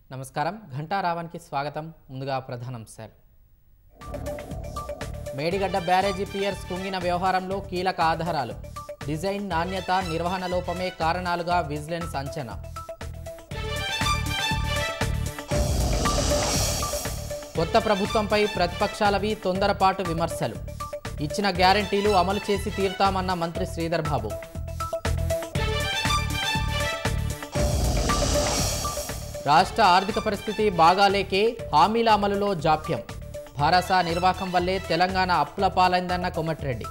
నమస్కారం ఘంటారావానికి స్వాగతం ముందుగా ప్రధానాంశాలు మేడిగడ్డ బ్యారేజీ పియర్స్ కుంగిన వ్యవహారంలో కీలక ఆధారాలు డిజైన్ నాణ్యత నిర్వహణ లోపమే కారణాలుగా విజిలెన్స్ అంచనా కొత్త ప్రభుత్వంపై ప్రతిపక్షాలవి తొందరపాటు విమర్శలు ఇచ్చిన గ్యారంటీలు అమలు చేసి తీరుతామన్న మంత్రి శ్రీధర్ బాబు రాష్ట్ర ఆర్థిక పరిస్థితి బాగాలేకే హామీల అమలులో జాప్యం భారస నిర్వాహకం వల్లే తెలంగాణ అప్పుల పాలైందన్న కొమటిరెడ్డి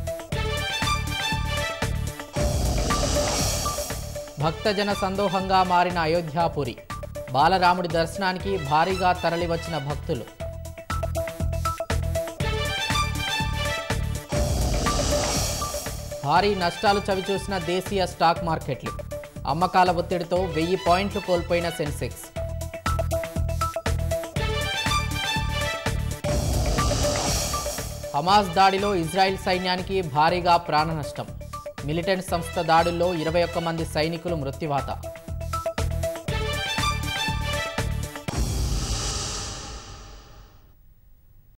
భక్తజన సందోహంగా మారిన అయోధ్యాపురి బాలరాముడి దర్శనానికి భారీగా తరలివచ్చిన భక్తులు భారీ నష్టాలు చవిచూసిన దేశీయ స్టాక్ మార్కెట్లు అమ్మకాల ఒత్తిడితో వెయ్యి పాయింట్లు కోల్పోయిన సెన్సెక్స్ హమాస్ దాడిలో ఇజ్రాయెల్ సైన్యానికి భారీగా ప్రాణ నష్టం మిలిటెంట్ సంస్థ దాడుల్లో ఇరవై ఒక్క మంది సైనికులు మృత్యువాత